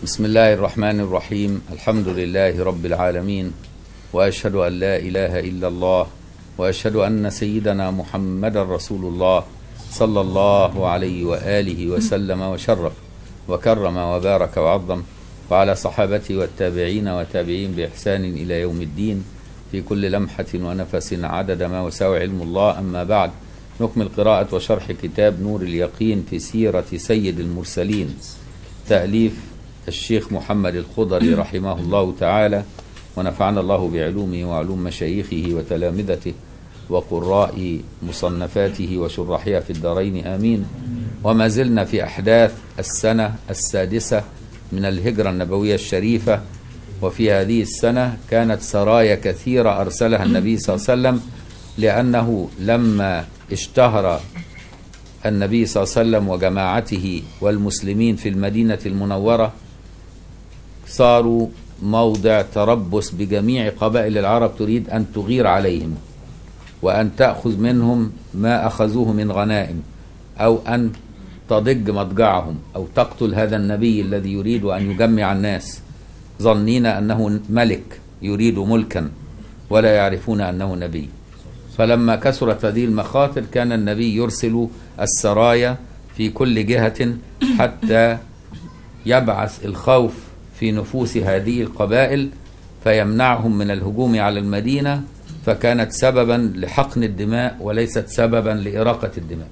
بسم الله الرحمن الرحيم الحمد لله رب العالمين واشهد ان لا اله الا الله واشهد ان سيدنا محمدا رسول الله صلى الله عليه واله وسلم وشرف وكرم وبارك وعظم وعلى صحابته والتابعين وتابعين باحسان الى يوم الدين في كل لمحه ونفس عدد ما وسع علم الله اما بعد نكمل قراءه وشرح كتاب نور اليقين في سيره سيد المرسلين تاليف الشيخ محمد الخضري رحمه الله تعالى ونفعنا الله بعلومه وعلوم مشايخه وتلامذته وقراء مصنفاته وشرحها في الدارين امين وما زلنا في احداث السنه السادسه من الهجره النبويه الشريفه وفي هذه السنه كانت سرايا كثيره ارسلها النبي صلى الله عليه وسلم لانه لما اشتهر النبي صلى الله عليه وسلم وجماعته والمسلمين في المدينه المنوره صاروا موضع تربص بجميع قبائل العرب تريد ان تغير عليهم وان تاخذ منهم ما اخذوه من غنائم او ان تضج مضجعهم او تقتل هذا النبي الذي يريد ان يجمع الناس ظنين انه ملك يريد ملكا ولا يعرفون انه نبي فلما كثرت هذه المخاطر كان النبي يرسل السرايا في كل جهه حتى يبعث الخوف في نفوس هذه القبائل فيمنعهم من الهجوم على المدينه فكانت سببا لحقن الدماء وليست سببا لاراقه الدماء.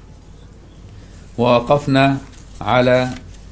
ووقفنا على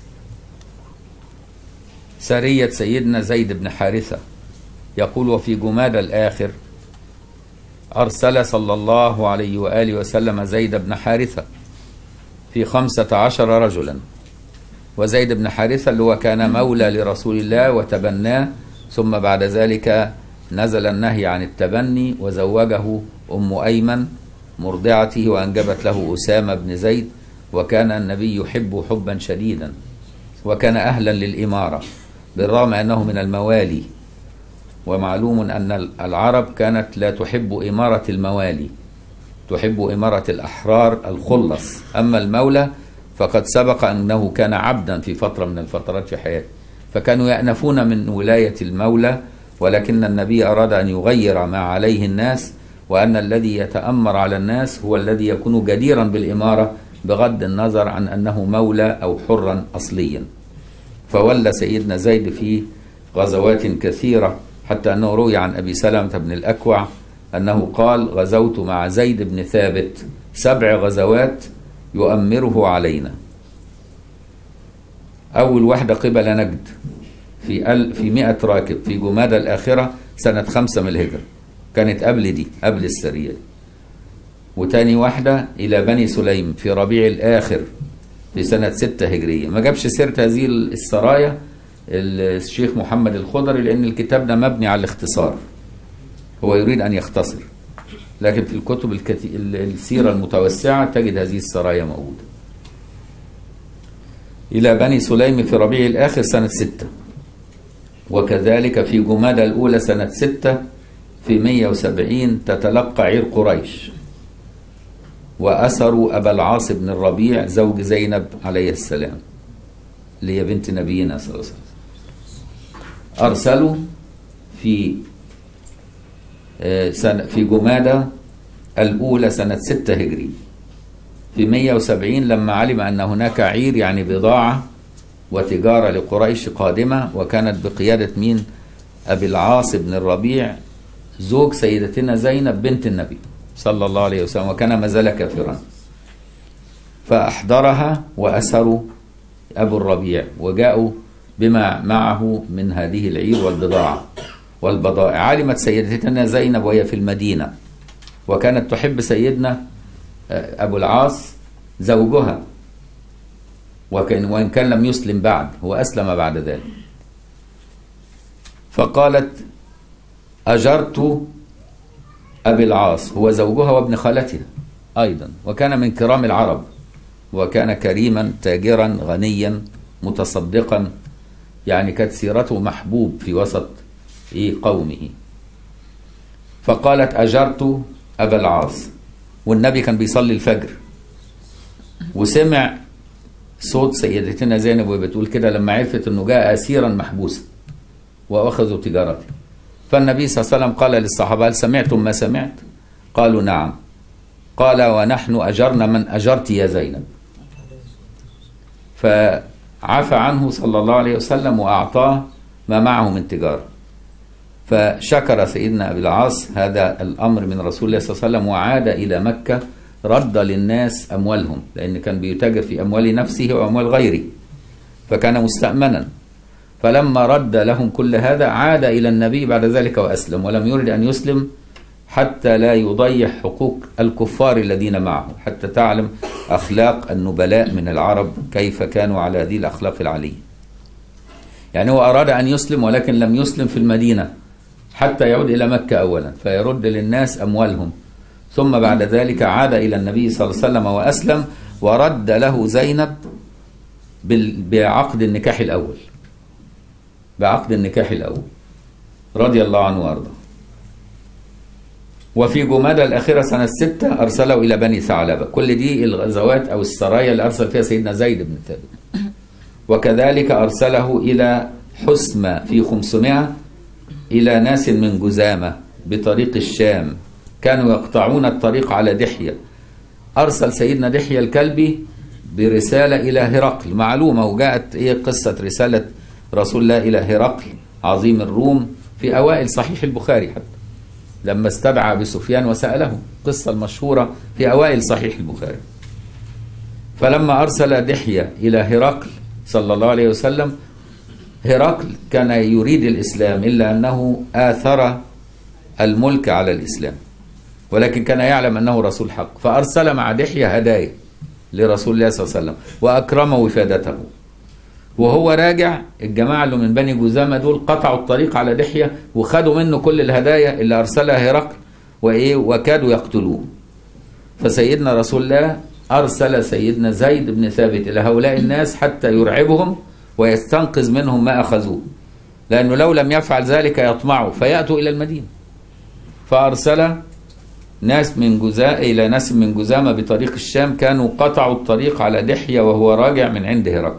سريه سيدنا زيد بن حارثه يقول وفي جماد الاخر ارسل صلى الله عليه واله وسلم زيد بن حارثه في خمسه عشر رجلا وزيد بن حارثة اللي هو كان مولى لرسول الله وتبناه ثم بعد ذلك نزل النهي عن التبني وزوجه أم أيمن مرضعته وأنجبت له أسامة بن زيد وكان النبي يحبه حبا شديدا وكان أهلا للإمارة بالرغم أنه من الموالي ومعلوم أن العرب كانت لا تحب إمارة الموالي تحب إمارة الأحرار الخلص أما المولى فقد سبق أنه كان عبدا في فترة من الفترات في حياته فكانوا يأنفون من ولاية المولى ولكن النبي أراد أن يغير ما عليه الناس وأن الذي يتأمر على الناس هو الذي يكون جديرا بالإمارة بغض النظر عن أنه مولى أو حرا أصليا فولى سيدنا زيد في غزوات كثيرة حتى أنه روي عن أبي سلمة بن الأكوع أنه قال غزوت مع زيد بن ثابت سبع غزوات يؤمره علينا أول واحدة قبل نجد في ال في 100 راكب في جمادى الآخرة سنة خمسة من الهجرة كانت قبل دي قبل السرية دي وتاني واحدة إلى بني سليم في ربيع الآخر في سنة ستة هجرية ما جابش سيرة هذه السرايا الشيخ محمد الخضري لأن الكتاب ده مبني على الاختصار هو يريد أن يختصر لكن في الكتب الكتي... السيرة المتوسعة تجد هذه السرايا موجودة إلى بني سليم في ربيع الآخر سنة ستة وكذلك في جمادى الأولى سنة ستة في 170 تتلقى عير قريش وأسروا أبا العاص بن الربيع زوج زينب عليه السلام اللي هي بنت نبينا صلى الله عليه وسلم أرسلوا في سنة في جمادى الأولى سنة ستة هجري في 170 لما علم أن هناك عير يعني بضاعة وتجارة لقريش قادمة وكانت بقيادة مين أبي العاص بن الربيع زوج سيدتنا زينب بنت النبي صلى الله عليه وسلم وكان ما زال كافرا فأحضرها وأسروا أبو الربيع وجاءوا بما معه من هذه العير والبضاعة والبضائع علمت سيدتنا زينب وهي في المدينة وكانت تحب سيدنا أبو العاص زوجها وكان وإن كان لم يسلم بعد هو أسلم بعد ذلك فقالت أجرت أبي العاص هو زوجها وابن خالتها أيضا وكان من كرام العرب وكان كريما تاجرا غنيا متصدقا يعني كانت سيرته محبوب في وسط إيه قومه فقالت أجرت أبا العاص والنبي كان بيصلي الفجر وسمع صوت سيدتنا زينب وهي بتقول كده لما عرفت انه جاء اسيرا محبوسا واخذوا تجارته فالنبي صلى الله عليه وسلم قال للصحابه هل سمعتم ما سمعت؟ قالوا نعم قال ونحن اجرنا من اجرت يا زينب فعفى عنه صلى الله عليه وسلم واعطاه ما معه من تجاره فشكر سيدنا ابي العاص هذا الامر من رسول الله صلى الله عليه وسلم وعاد الى مكه رد للناس اموالهم لان كان بيتاجر في اموال نفسه واموال غيره فكان مستامنا فلما رد لهم كل هذا عاد الى النبي بعد ذلك واسلم ولم يرد ان يسلم حتى لا يضيع حقوق الكفار الذين معه حتى تعلم اخلاق النبلاء من العرب كيف كانوا على هذه الاخلاق العليه يعني هو اراد ان يسلم ولكن لم يسلم في المدينه حتى يعود الى مكه اولا فيرد للناس اموالهم ثم بعد ذلك عاد الى النبي صلى الله عليه وسلم واسلم ورد له زينب بال- بعقد النكاح الاول بعقد النكاح الاول رضي الله عنه وارضاه وفي جمادى الأخيرة سنة ستة أرسله إلى بني ثعلبة كل دي الغزوات أو السرايا اللي أرسل فيها سيدنا زيد بن ثابت وكذلك أرسله إلى حسمة في 500 إلى ناس من جزامة بطريق الشام كانوا يقطعون الطريق على دحية أرسل سيدنا دحية الكلبي برسالة إلى هرقل معلومة وجاءت إيه قصة رسالة رسول الله إلى هرقل عظيم الروم في أوائل صحيح البخاري حتى لما استدعى أبي سفيان وسأله قصة المشهورة في أوائل صحيح البخاري فلما أرسل دحية إلى هرقل صلى الله عليه وسلم هرقل كان يريد الإسلام إلا أنه آثر الملك على الإسلام ولكن كان يعلم أنه رسول حق فأرسل مع دحية هدايا لرسول الله صلى الله عليه وسلم وأكرم وفادته وهو راجع الجماعة اللي من بني جزامة دول قطعوا الطريق على دحية وخدوا منه كل الهدايا اللي أرسلها هرقل وإيه وكادوا يقتلوه فسيدنا رسول الله أرسل سيدنا زيد بن ثابت إلى هؤلاء الناس حتى يرعبهم ويستنقذ منهم ما أخذوه لأنه لو لم يفعل ذلك يطمعوا فيأتوا إلى المدينة فأرسل ناس من جزاء إلى ناس من جزامة بطريق الشام كانوا قطعوا الطريق على دحية وهو راجع من عند هرقل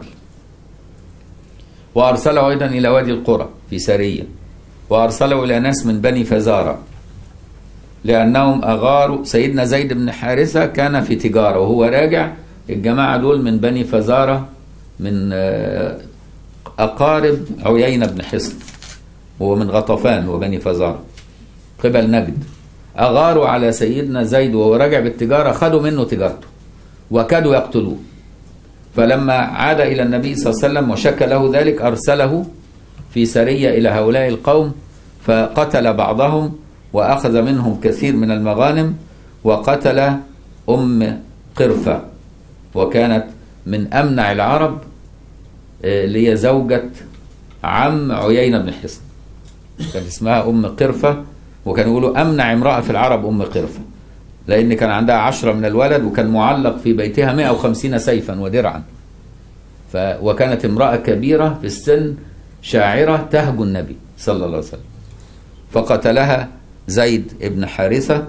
وأرسله أيضا إلى وادي القرى في سرية وأرسله إلى ناس من بني فزارة لأنهم أغاروا سيدنا زيد بن حارثة كان في تجارة وهو راجع الجماعة دول من بني فزارة من آه، أقارب عيينة بن حصن وهو من غطفان وبني فزارة قبل نجد أغاروا على سيدنا زيد وهو راجع بالتجارة خدوا منه تجارته وكادوا يقتلوه فلما عاد إلى النبي صلى الله عليه وسلم وشك له ذلك أرسله في سرية إلى هؤلاء القوم فقتل بعضهم وأخذ منهم كثير من المغانم وقتل أم قرفة وكانت من أمنع العرب آه، اللي هي زوجة عم عيينة بن حصن كان اسمها أم قرفة وكانوا يقولوا أمنع امرأة في العرب أم قرفة لأن كان عندها عشرة من الولد وكان معلق في بيتها 150 سيفا ودرعا ف وكانت امرأة كبيرة في السن شاعرة تهجو النبي صلى الله عليه وسلم فقتلها زيد بن حارثة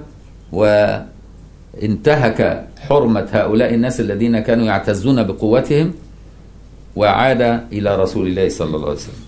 وانتهك حرمة هؤلاء الناس الذين كانوا يعتزون بقوتهم وعاد إلى رسول الله صلى الله عليه وسلم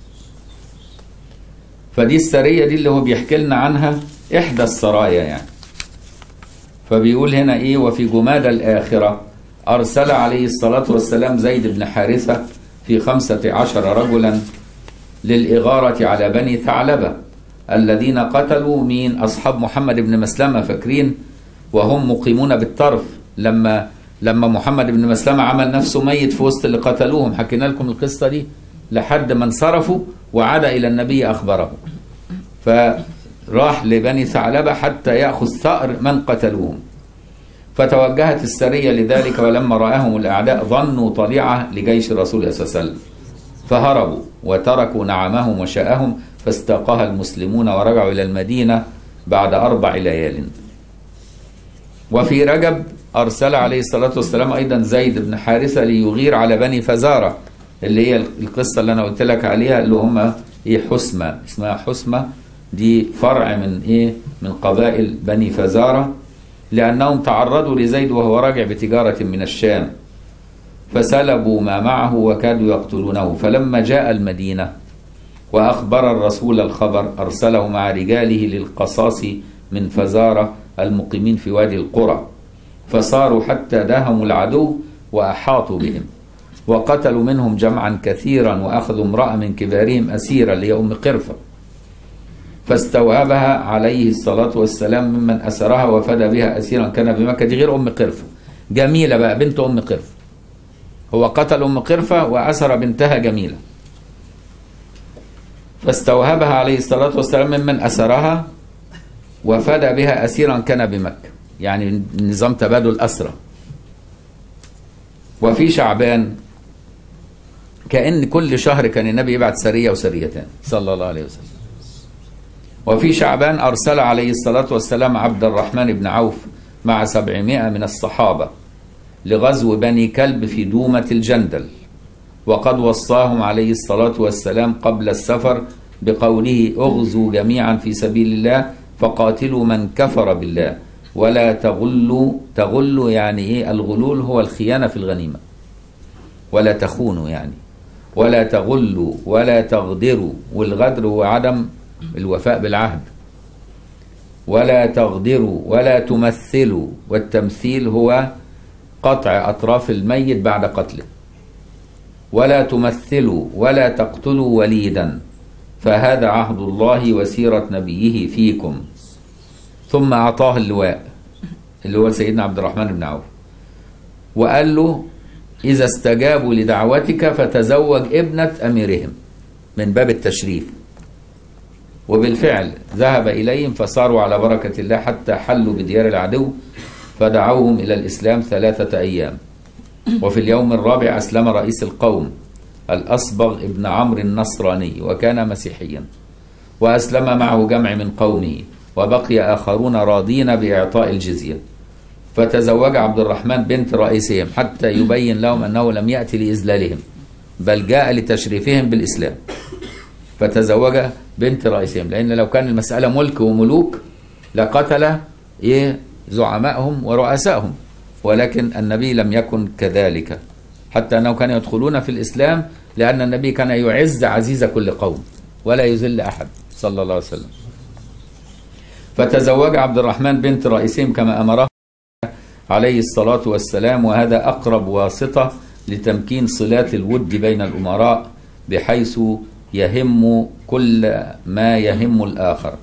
فدي السرية دي اللي هو بيحكي لنا عنها إحدى السرايا يعني فبيقول هنا إيه وفي جماد الآخرة أرسل عليه الصلاة والسلام زيد بن حارثة في خمسة عشر رجلا للإغارة على بني ثعلبة الذين قتلوا مين أصحاب محمد بن مسلمة فاكرين وهم مقيمون بالطرف لما لما محمد بن مسلمة عمل نفسه ميت في وسط اللي قتلوهم حكينا لكم القصة دي لحد ما انصرفوا وعاد إلى النبي أخبره فراح لبني ثعلبة حتى يأخذ ثأر من قتلوهم فتوجهت السرية لذلك ولما رآهم الأعداء ظنوا طليعة لجيش الرسول صلى الله عليه وسلم فهربوا وتركوا نعمهم وشاءهم فاستاقها المسلمون ورجعوا إلى المدينة بعد أربع ليال وفي رجب أرسل عليه الصلاة والسلام أيضا زيد بن حارثة ليغير على بني فزارة اللي هي القصة اللي أنا قلت لك عليها اللي هم إيه حسمة اسمها حسمة دي فرع من إيه من قبائل بني فزارة لأنهم تعرضوا لزيد وهو راجع بتجارة من الشام فسلبوا ما معه وكادوا يقتلونه فلما جاء المدينة وأخبر الرسول الخبر أرسله مع رجاله للقصاص من فزارة المقيمين في وادي القرى فصاروا حتى داهموا العدو وأحاطوا بهم وقتلوا منهم جمعا كثيرا وأخذوا امرأة من كبارهم أسيرة اللي هي أم قرفة فاستوهبها عليه الصلاة والسلام ممن أسرها وفدى بها أسيرا كان بمكة دي غير أم قرفة جميلة بقى بنت أم قرفة هو قتل أم قرفة وأسر بنتها جميلة فاستوهبها عليه الصلاة والسلام ممن أسرها وفدى بها أسيرا كان بمكة يعني نظام تبادل أسرى وفي شعبان كأن كل شهر كان النبي يبعث سرية وسريتان صلى الله عليه وسلم وفي شعبان أرسل عليه الصلاة والسلام عبد الرحمن بن عوف مع سبعمائة من الصحابة لغزو بني كلب في دومة الجندل وقد وصاهم عليه الصلاة والسلام قبل السفر بقوله اغزوا جميعا في سبيل الله فقاتلوا من كفر بالله ولا تغلوا تغلوا يعني ايه الغلول هو الخيانة في الغنيمة ولا تخونوا يعني ولا تغلوا ولا تغدروا والغدر هو عدم الوفاء بالعهد ولا تغدروا ولا تمثلوا والتمثيل هو قطع أطراف الميت بعد قتله ولا تمثلوا ولا تقتلوا وليدا فهذا عهد الله وسيرة نبيه فيكم ثم أعطاه اللواء اللي هو سيدنا عبد الرحمن بن عوف وقال له إذا استجابوا لدعوتك فتزوج ابنة أميرهم من باب التشريف وبالفعل ذهب إليهم فصاروا على بركة الله حتى حلوا بديار العدو فدعوهم إلى الإسلام ثلاثة أيام وفي اليوم الرابع أسلم رئيس القوم الأصبغ ابن عمرو النصراني وكان مسيحيا وأسلم معه جمع من قومه وبقي آخرون راضين بإعطاء الجزية فتزوج عبد الرحمن بنت رئيسهم حتى يبين لهم أنه لم يأتي لإذلالهم بل جاء لتشريفهم بالإسلام فتزوج بنت رئيسهم لأن لو كان المسألة ملك وملوك لقتل إيه زعمائهم ورؤسائهم ولكن النبي لم يكن كذلك حتى أنه كانوا يدخلون في الإسلام لأن النبي كان يعز عزيز كل قوم ولا يذل أحد صلى الله عليه وسلم فتزوج عبد الرحمن بنت رئيسهم كما أمره عليه الصلاة والسلام وهذا أقرب واسطة لتمكين صلات الود بين الأمراء بحيث يهم كل ما يهم الآخر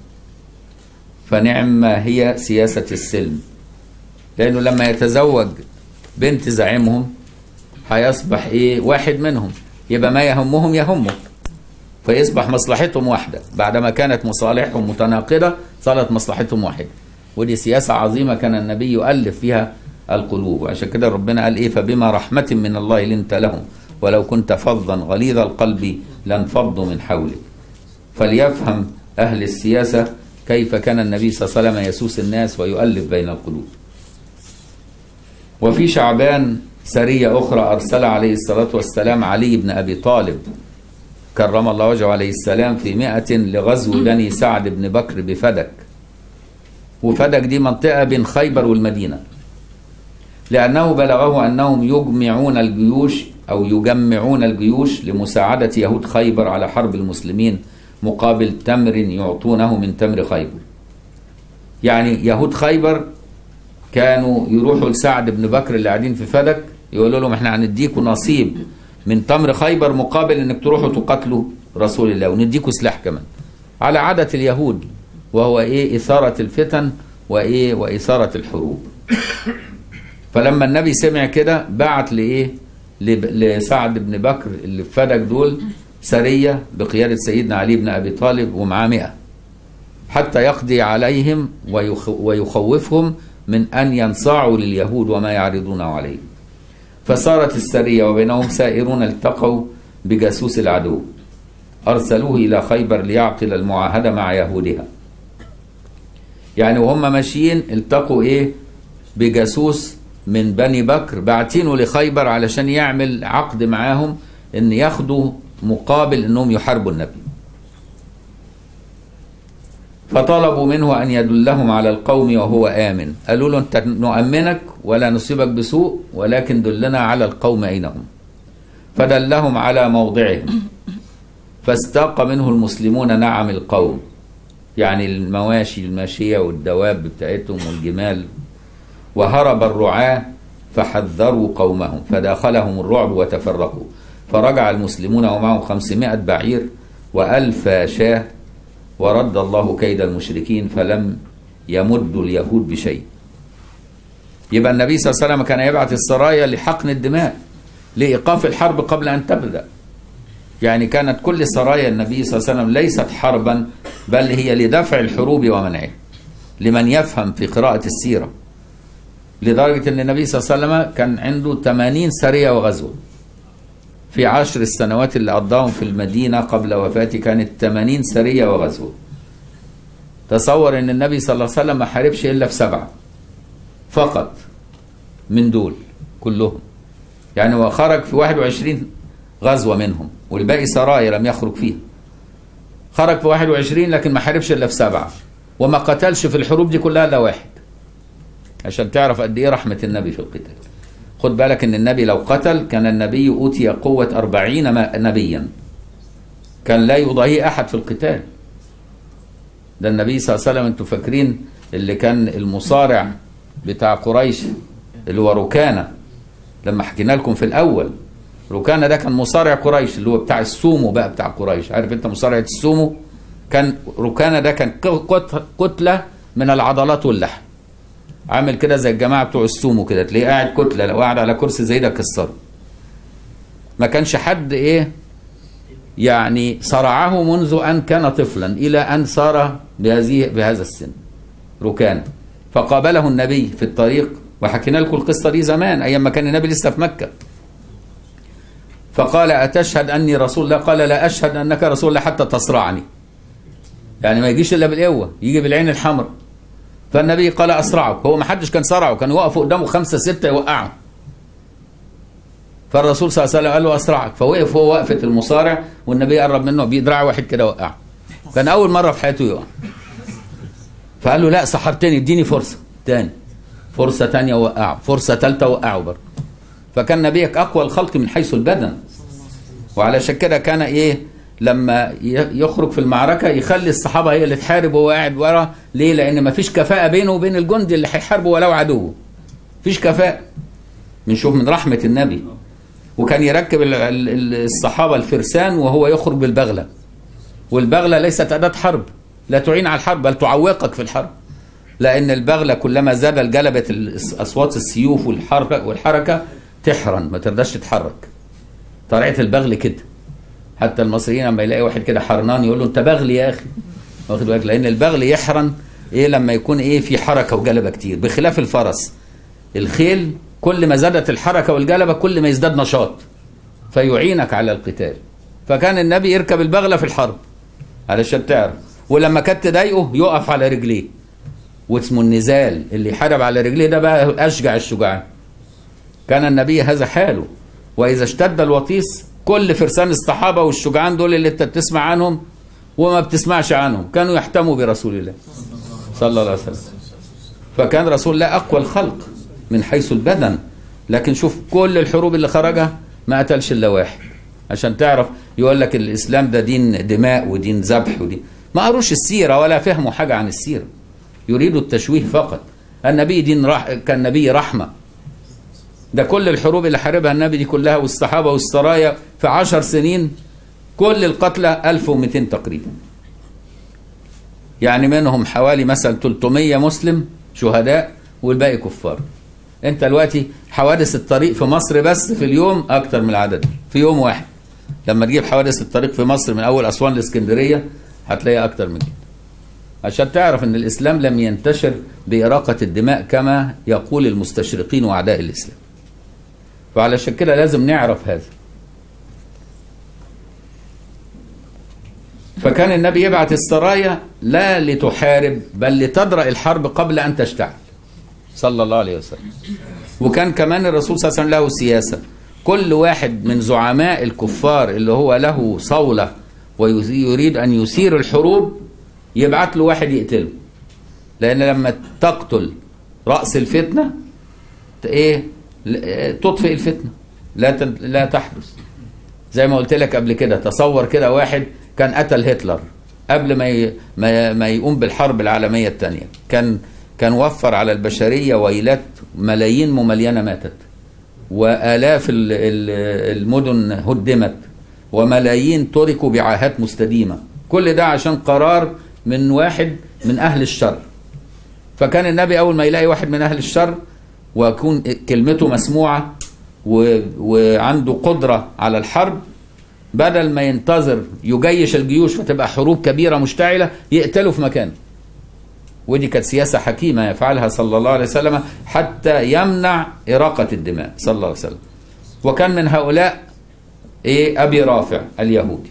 فنعم هي سياسة السلم لأنه لما يتزوج بنت زعيمهم هيصبح إيه واحد منهم يبقى ما يهمهم يهمه فيصبح مصلحتهم واحدة بعدما كانت مصالحهم متناقضة صارت مصلحتهم واحدة ودي سياسة عظيمة كان النبي يؤلف فيها القلوب وعشان كده ربنا قال إيه فبما رحمة من الله لنت لهم ولو كنت فظا غليظ القلب لانفضوا من حولك فليفهم أهل السياسة كيف كان النبي صلى الله عليه وسلم يسوس الناس ويؤلف بين القلوب وفي شعبان سرية أخرى أرسل عليه الصلاة والسلام علي بن أبي طالب كرم الله وجهه عليه السلام في مئة لغزو بني سعد بن بكر بفدك وفدك دي منطقة بين خيبر والمدينة لأنه بلغه أنهم يجمعون الجيوش أو يجمعون الجيوش لمساعدة يهود خيبر على حرب المسلمين مقابل تمر يعطونه من تمر خيبر يعني يهود خيبر كانوا يروحوا لسعد بن بكر اللي قاعدين في فدك يقولوا لهم احنا هنديكوا نصيب من تمر خيبر مقابل انك تروحوا تقاتلوا رسول الله ونديكوا سلاح كمان على عادة اليهود وهو ايه إثارة الفتن وايه وإثارة الحروب فلما النبي سمع كده بعت لايه لسعد بن بكر اللي في فدك دول سرية بقيادة سيدنا علي بن أبي طالب ومعاه مئة حتى يقضي عليهم ويخوفهم من أن ينصاعوا لليهود وما يعرضونه عليه فصارت السرية وبينهم سائرون التقوا بجاسوس العدو أرسلوه إلى خيبر ليعقل المعاهدة مع يهودها يعني وهم ماشيين التقوا إيه بجاسوس من بني بكر باعتينه لخيبر علشان يعمل عقد معاهم ان ياخدوا مقابل انهم يحاربوا النبي فطلبوا منه أن يدلهم على القوم وهو آمن قالوا له أنت نؤمنك ولا نصيبك بسوء ولكن دلنا على القوم أين هم فدلهم على موضعهم فاستاق منه المسلمون نعم القوم يعني المواشي الماشية والدواب بتاعتهم والجمال وهرب الرعاة فحذروا قومهم فداخلهم الرعب وتفرقوا فرجع المسلمون ومعهم خمسمائة بعير وألف شاه ورد الله كيد المشركين فلم يمدوا اليهود بشيء يبقى النبي صلى الله عليه وسلم كان يبعث السرايا لحقن الدماء لإيقاف الحرب قبل أن تبدأ يعني كانت كل سرايا النبي صلى الله عليه وسلم ليست حربا بل هي لدفع الحروب ومنعها لمن يفهم في قراءة السيرة لدرجة أن النبي صلى الله عليه وسلم كان عنده 80 سرية وغزوة في عشر السنوات اللي قضاهم في المدينة قبل وفاته كانت 80 سرية وغزوة تصور أن النبي صلى الله عليه وسلم ما حاربش إلا في سبعة فقط من دول كلهم يعني هو خرج في 21 غزوة منهم والباقي سرايا لم يخرج فيها خرج في 21 لكن ما حاربش إلا في سبعة وما قتلش في الحروب دي كلها إلا واحد عشان تعرف قد إيه رحمة النبي في القتال خد بالك ان النبي لو قتل كان النبي اوتي قوة أربعين نبيا كان لا يضاهي احد في القتال ده النبي صلى الله عليه وسلم انتوا فاكرين اللي كان المصارع بتاع قريش اللي هو ركانة لما حكينا لكم في الاول ركانة ده كان مصارع قريش اللي هو بتاع السومو بقى بتاع قريش عارف انت مصارعة السومو كان ركانة ده كان كتلة من العضلات واللحم عامل كده زي الجماعه بتوع السومو كده تلاقيه قاعد كتله لو قاعد على كرسي زي ده كسره ما كانش حد ايه يعني صرعه منذ ان كان طفلا الى ان صار بهذه بهذا السن ركان فقابله النبي في الطريق وحكينا لكم القصه دي زمان ايام ما كان النبي لسه في مكه فقال اتشهد اني رسول الله قال لا اشهد انك رسول الله حتى تصرعني يعني ما يجيش الا بالقوه يجي بالعين الحمراء فالنبي قال أسرعه هو ما حدش كان صرعه كان يقف قدامه خمسة ستة يوقعه فالرسول صلى الله عليه وسلم قال له أسرعك فوقف هو وقفة المصارع والنبي قرب منه بدراع واحد كده وقعه كان أول مرة في حياته يقع فقال له لا سحرتني اديني فرصة تاني فرصة تانية وقعه فرصة تالتة وقعه برضه فكان نبيك أقوى الخلق من حيث البدن وعلشان كده كان إيه لما يخرج في المعركه يخلي الصحابه هي اللي تحارب وهو قاعد ورا ليه؟ لان ما فيش كفاءه بينه وبين الجندي اللي هيحاربه ولو عدوه. فيش كفاءه. بنشوف من رحمه النبي. وكان يركب الصحابه الفرسان وهو يخرج بالبغله. والبغله ليست اداه حرب، لا تعين على الحرب بل تعوقك في الحرب. لان البغله كلما زاد جلبت اصوات السيوف والحركه والحركه تحرن ما ترضاش تتحرك. طلعت البغل كده. حتى المصريين لما يلاقي واحد كده حرنان يقول له انت بغل يا اخي واخد بالك لان البغل يحرن ايه لما يكون ايه في حركه وجلبه كتير بخلاف الفرس الخيل كل ما زادت الحركه والجلبه كل ما يزداد نشاط فيعينك على القتال فكان النبي يركب البغله في الحرب علشان تعرف ولما كانت تضايقه يقف على رجليه واسمه النزال اللي يحارب على رجليه ده بقى اشجع الشجعان كان النبي هذا حاله واذا اشتد الوطيس كل فرسان الصحابة والشجعان دول اللي انت بتسمع عنهم وما بتسمعش عنهم كانوا يحتموا برسول الله صلى الله عليه وسلم فكان رسول الله أقوى الخلق من حيث البدن لكن شوف كل الحروب اللي خرجها ما قتلش إلا واحد عشان تعرف يقول لك الإسلام ده دين دماء ودين ذبح ودين ما قروش السيرة ولا فهموا حاجة عن السيرة يريدوا التشويه فقط النبي دين رح كان نبي رحمه ده كل الحروب اللي حاربها النبي دي كلها والصحابة والسرايا في عشر سنين كل القتلى 1200 تقريبا يعني منهم حوالي مثلا 300 مسلم شهداء والباقي كفار انت دلوقتي حوادث الطريق في مصر بس في اليوم اكتر من العدد في يوم واحد لما تجيب حوادث الطريق في مصر من اول اسوان لاسكندريه هتلاقي اكتر من كده عشان تعرف ان الاسلام لم ينتشر باراقه الدماء كما يقول المستشرقين واعداء الاسلام فعلشان كده لازم نعرف هذا فكان النبي يبعث السرايا لا لتحارب بل لتدرأ الحرب قبل أن تشتعل صلى الله عليه وسلم وكان كمان الرسول صلى الله عليه وسلم له سياسة كل واحد من زعماء الكفار اللي هو له صولة ويريد أن يثير الحروب يبعت له واحد يقتله لان لما تقتل راس الفتنه ت- ايه ل- تطفئ الفتنه لا تن- لا تحدث زي ما قلت لك قبل كده تصور كده واحد كان قتل هتلر قبل ما ي... ما, ي... ما يقوم بالحرب العالميه الثانيه كان كان وفر على البشريه ويلات ملايين مملينه ماتت والاف ال- ال- المدن هدمت وملايين تركوا بعاهات مستديمه كل ده عشان قرار من واحد من اهل الشر فكان النبي اول ما يلاقي واحد من اهل الشر ويكون كلمته مسموعه و... وعنده قدره على الحرب بدل ما ينتظر يجيش الجيوش فتبقى حروب كبيره مشتعله يقتله في مكانه ودي كانت سياسه حكيمه يفعلها صلى الله عليه وسلم حتى يمنع اراقه الدماء صلى الله عليه وسلم وكان من هؤلاء ايه ابي رافع اليهودي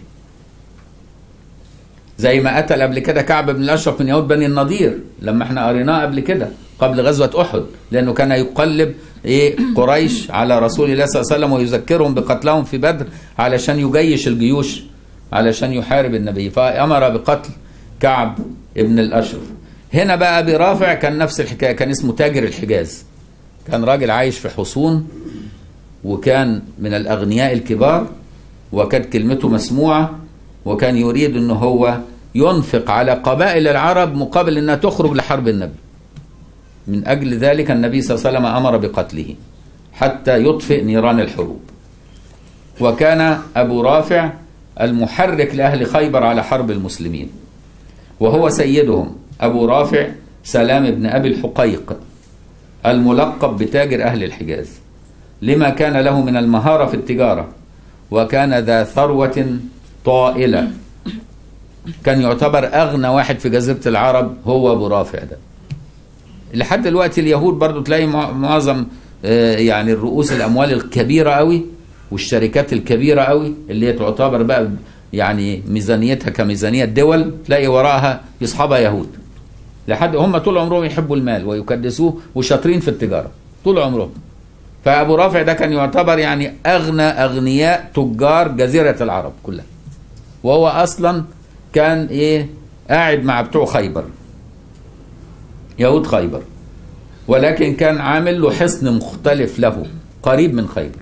زي ما قتل قبل كده كعب بن الاشرف من يهود بني النضير لما احنا قريناه قبل كده قبل غزوه احد لانه كان يقلب ايه قريش على رسول الله صلى الله عليه وسلم ويذكرهم بقتلهم في بدر علشان يجيش الجيوش علشان يحارب النبي فامر بقتل كعب ابن الاشرف هنا بقى ابي رافع كان نفس الحكايه كان اسمه تاجر الحجاز كان راجل عايش في حصون وكان من الاغنياء الكبار وكانت كلمته مسموعه وكان يريد ان هو ينفق على قبائل العرب مقابل انها تخرج لحرب النبي من اجل ذلك النبي صلى الله عليه وسلم امر بقتله حتى يطفئ نيران الحروب وكان ابو رافع المحرك لاهل خيبر على حرب المسلمين وهو سيدهم ابو رافع سلام بن ابي الحقيق الملقب بتاجر اهل الحجاز لما كان له من المهاره في التجاره وكان ذا ثروه طائله كان يعتبر اغنى واحد في جزيره العرب هو ابو رافع ده لحد دلوقتي اليهود برضو تلاقي مع- معظم آه، يعني الرؤوس الاموال الكبيره قوي والشركات الكبيره قوي اللي هي تعتبر بقى يعني ميزانيتها كميزانيه دول تلاقي وراها يصحبها يهود لحد هم طول عمرهم يحبوا المال ويكدسوه وشاطرين في التجاره طول عمرهم فابو رافع ده كان يعتبر يعني اغنى اغنياء تجار جزيره العرب كلها وهو اصلا كان ايه قاعد مع بتوع خيبر يهود خيبر ولكن كان عامل له حصن مختلف له قريب من خيبر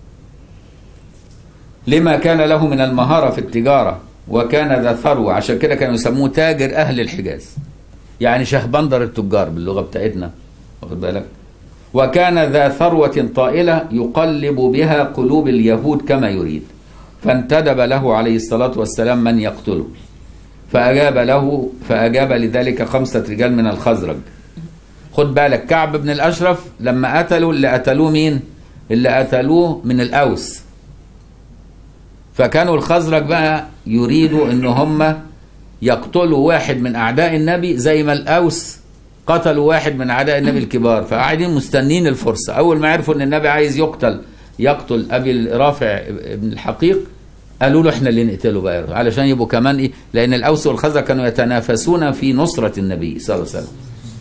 لما كان له من المهارة في التجارة وكان ذا ثروة عشان كده كانوا يسموه تاجر أهل الحجاز يعني شهبندر التجار باللغة بتاعتنا واخد بالك وكان ذا ثروة طائلة يقلب بها قلوب اليهود كما يريد فانتدب له عليه الصلاة والسلام من يقتله فأجاب له فأجاب لذلك خمسة رجال من الخزرج خد بالك كعب بن الأشرف لما قتلوا اللي قتلوه مين اللي قتلوه من الأوس فكانوا الخزرج بقى يريدوا ان هم يقتلوا واحد من اعداء النبي زي ما الاوس قتلوا واحد من اعداء النبي الكبار فقاعدين مستنين الفرصه اول ما عرفوا ان النبي عايز يقتل يقتل ابي رافع بن الحقيق قالوا له احنا اللي نقتله بقى علشان يبقوا كمان ايه لان الاوس والخزرج كانوا يتنافسون في نصره النبي صلى الله عليه وسلم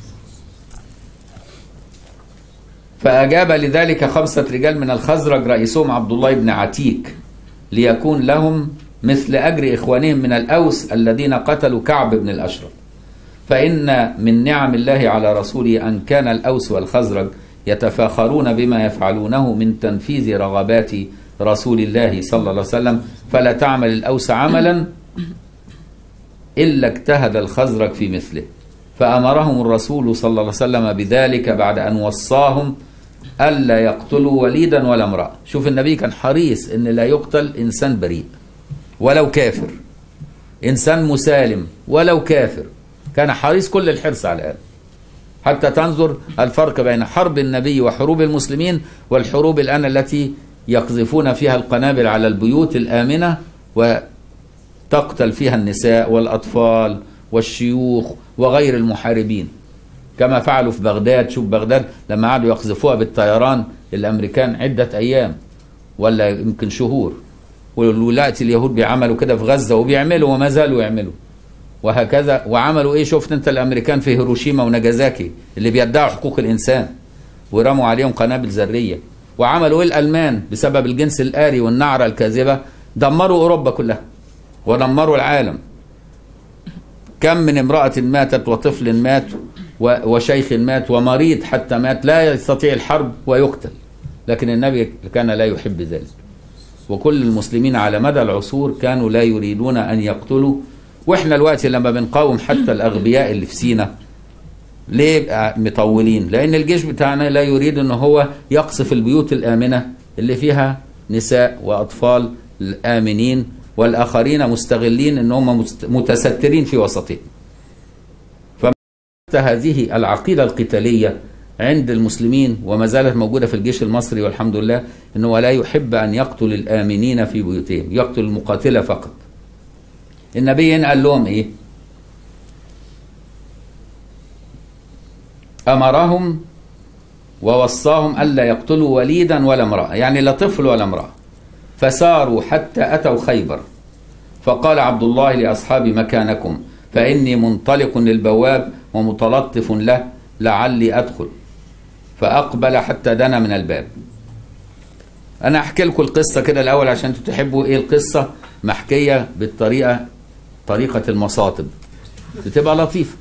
فأجاب لذلك خمسة رجال من الخزرج رئيسهم عبد الله بن عتيك ليكون لهم مثل أجر إخوانهم من الأوس الذين قتلوا كعب بن الأشرف فإن من نعم الله على رسوله أن كان الأوس والخزرج يتفاخرون بما يفعلونه من تنفيذ رغبات رسول الله صلى الله عليه وسلم فلا تعمل الأوس عملا إلا اجتهد الخزرج في مثله فأمرهم الرسول صلى الله عليه وسلم بذلك بعد أن وصاهم ألا يقتلوا وليدا ولا امرأة شوف النبي كان حريص أن لا يقتل إنسان بريء ولو كافر إنسان مسالم ولو كافر كان حريص كل الحرص على هذا حتى تنظر الفرق بين حرب النبي وحروب المسلمين والحروب الآن التي يقذفون فيها القنابل على البيوت الآمنة وتقتل فيها النساء والأطفال والشيوخ وغير المحاربين كما فعلوا في بغداد شوف بغداد لما قعدوا يقذفوها بالطيران الامريكان عده ايام ولا يمكن شهور ودلوقتي اليهود بيعملوا كده في غزه وبيعملوا وما زالوا يعملوا وهكذا وعملوا ايه شفت انت الامريكان في هيروشيما وناجازاكي اللي بيدعوا حقوق الانسان ورموا عليهم قنابل ذريه وعملوا ايه الالمان بسبب الجنس الاري والنعره الكاذبه دمروا اوروبا كلها ودمروا العالم كم من امرأة ماتت وطفل مات و- وشيخ مات ومريض حتى مات لا يستطيع الحرب ويقتل لكن النبي كان لا يحب ذلك وكل المسلمين على مدى العصور كانوا لا يريدون أن يقتلوا وإحنا الوقت لما بنقاوم حتى الأغبياء اللي في سينا ليه بقى مطولين لأن الجيش بتاعنا لا يريد أن هو يقصف البيوت الآمنة اللي فيها نساء وأطفال آمنين والآخرين مستغلين أن هم مست- متسترين في وسطهم حتى هذه العقيدة القتالية عند المسلمين وما زالت موجودة في الجيش المصري والحمد لله أنه لا يحب أن يقتل الآمنين في بيوتهم يقتل المقاتلة فقط النبي هنا قال لهم إيه أمرهم ووصاهم ألا يقتلوا وليدا ولا امرأة يعني لا طفل ولا امرأة فساروا حتى أتوا خيبر فقال عبد الله لأصحاب مكانكم فإني منطلق للبواب ومتلطف له لعلي أدخل فأقبل حتى دنا من الباب أنا أحكي لكم القصة كده الأول عشان انتوا تحبوا إيه القصة محكية بالطريقة طريقة المصاطب بتبقى لطيفة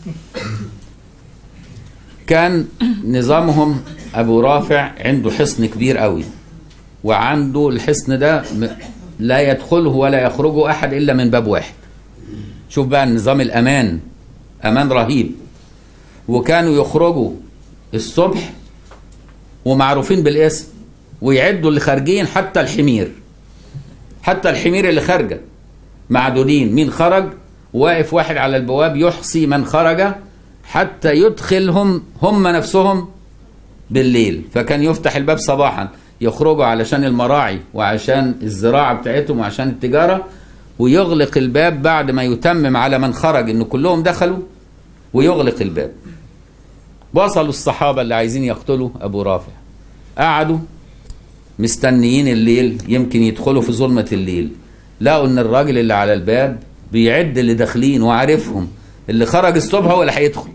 كان نظامهم أبو رافع عنده حصن كبير قوي وعنده الحصن ده م- لا يدخله ولا يخرجه أحد إلا من باب واحد شوف بقى نظام الأمان أمان رهيب وكانوا يخرجوا الصبح ومعروفين بالاسم ويعدوا اللي خارجين حتى الحمير حتى الحمير اللي خارجه معدودين مين خرج واقف واحد على البواب يحصي من خرج حتى يدخلهم هم نفسهم بالليل فكان يفتح الباب صباحا يخرجوا علشان المراعي وعشان الزراعة بتاعتهم وعشان التجارة ويغلق الباب بعد ما يتمم على من خرج ان كلهم دخلوا ويغلق الباب وصلوا الصحابة اللي عايزين يقتلوا أبو رافع قعدوا مستنيين الليل يمكن يدخلوا في ظلمة الليل لقوا ان الراجل اللي على الباب بيعد اللي داخلين وعارفهم اللي خرج الصبح هو اللي هيدخل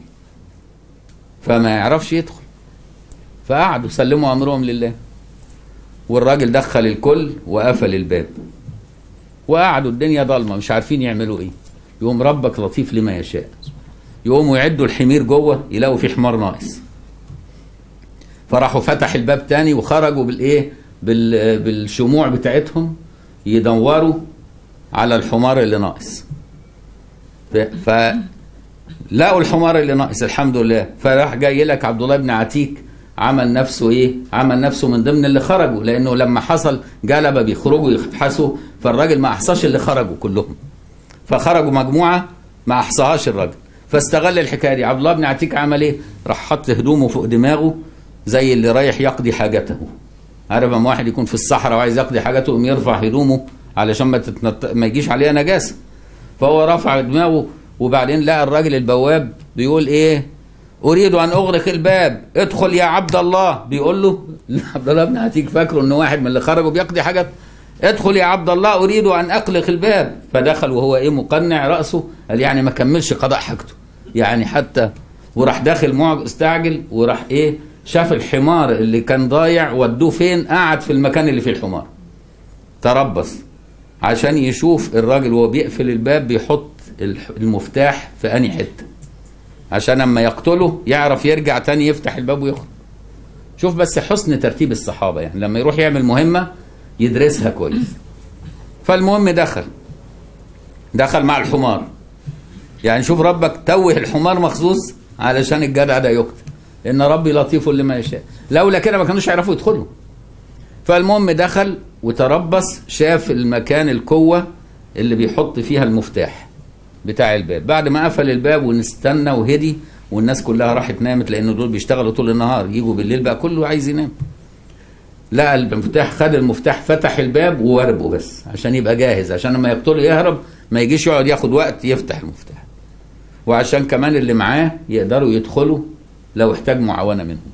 فما يعرفش يدخل فقعدوا سلموا امرهم لله والراجل دخل الكل وقفل الباب وقعدوا الدنيا ضلمه مش عارفين يعملوا ايه يقوم ربك لطيف لما يشاء يقوموا يعدوا الحمير جوه يلاقوا في حمار ناقص فراحوا فتح الباب تاني وخرجوا بالايه بال بالشموع بتاعتهم يدوروا على الحمار اللي ناقص ف... ف... لقوا الحمار اللي ناقص الحمد لله فراح جاي لك عبد الله بن عتيك عمل نفسه ايه عمل نفسه من ضمن اللي خرجوا لانه لما حصل جلبه بيخرجوا يبحثوا فالراجل ما احصاش اللي خرجوا كلهم فخرجوا مجموعه ما احصاهاش الراجل فاستغل الحكايه دي عبد الله بن عتيك عمل ايه راح حط هدومه فوق دماغه زي اللي رايح يقضي حاجته عارف اما واحد يكون في الصحراء وعايز يقضي حاجته يقوم يرفع هدومه علشان ما تتنط... ما يجيش عليها نجاسه فهو رفع دماغه وبعدين لقى الراجل البواب بيقول ايه اريد ان اغلق الباب ادخل يا عبد الله بيقول له عبد الله بن عتيك فاكره ان واحد من اللي خرجوا بيقضي حاجه ادخل يا عبد الله اريد ان اغلق الباب فدخل وهو ايه مقنع راسه قال يعني ما كملش قضاء حاجته يعني حتى وراح داخل معج استعجل وراح ايه شاف الحمار اللي كان ضايع ودوه فين قعد في المكان اللي فيه الحمار تربص عشان يشوف الراجل وهو بيقفل الباب بيحط المفتاح في انهي حته عشان لما يقتله يعرف يرجع تاني يفتح الباب ويخرج شوف بس حسن ترتيب الصحابة يعني لما يروح يعمل مهمة يدرسها كويس فالمهم دخل دخل مع الحمار يعني شوف ربك توه الحمار مخصوص علشان الجدع ده يقتل ان ربي لطيف لما يشاء لولا كده ما كانوش يعرفوا يدخلوا فالمهم دخل وتربص شاف المكان القوة اللي بيحط فيها المفتاح بتاع الباب بعد ما قفل الباب ونستنى وهدي والناس كلها راحت نامت لان دول بيشتغلوا طول النهار يجوا بالليل بقى كله عايز ينام لقى المفتاح خد المفتاح فتح الباب ووربه بس عشان يبقى جاهز عشان لما يقتله يهرب ما يجيش يقعد ياخد وقت يفتح المفتاح وعشان كمان اللي معاه يقدروا يدخلوا لو احتاج معاونة منهم